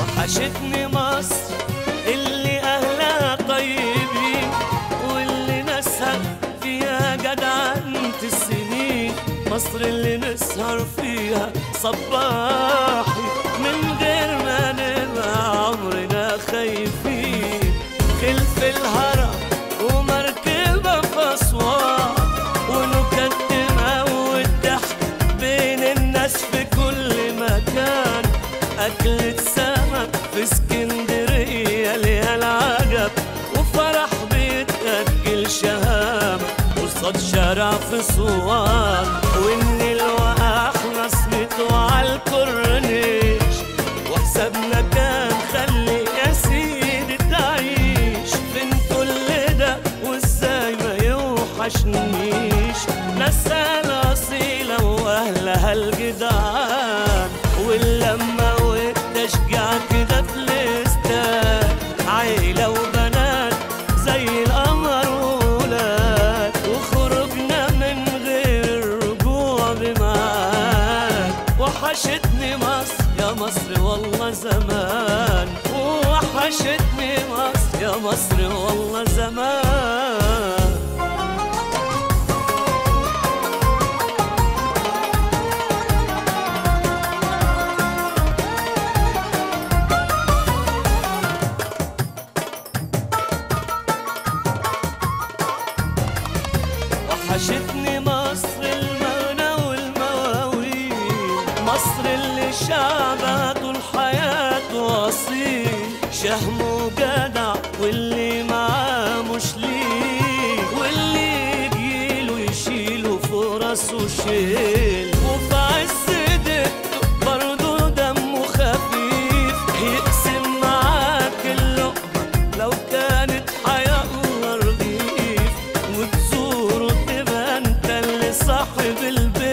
وحشتني مصر اللي أهلها طيبين واللي ناسها فيها جدعنة السنين مصر اللي نسهر فيها صباحي من غير ما نبقى عمرنا خايفين خلف الهرم ومركبة في أسوان ونكت تموت ضحك بين الناس في كل مكان أكلة سمك في اسكندرية ليها العجب وفرح بيتأكل شهامة قصاد شارع في صوان والنيل وأحلى سمته على الكورنيش وحسابنا كان خلي يا سيدي تعيش فين كل ده وازاي ما يوحشنيش ناسها الأصيلة وأهلها الجدعان واللمة والتشجيع كده في الاستاد عيلة وبنات زي القمر وولاد وخرجنا من غير الرجوع بمعاد وحشتني مصر يا مصر والله زمان وحشتني مصر يا مصر والله زمان وحشتني مصر المغنى والمواويل مصر اللي شعبها طول حياته أصيل شهم وجدع واللي معاه مش ليه واللي يجيله يشيله فوق راسه شيل وفي عز دقته برضه دمه خفيف يقسم معاك اللقمة لو كانت حياة الله رغيف وتزوره تبقى انت اللي صاحب البيت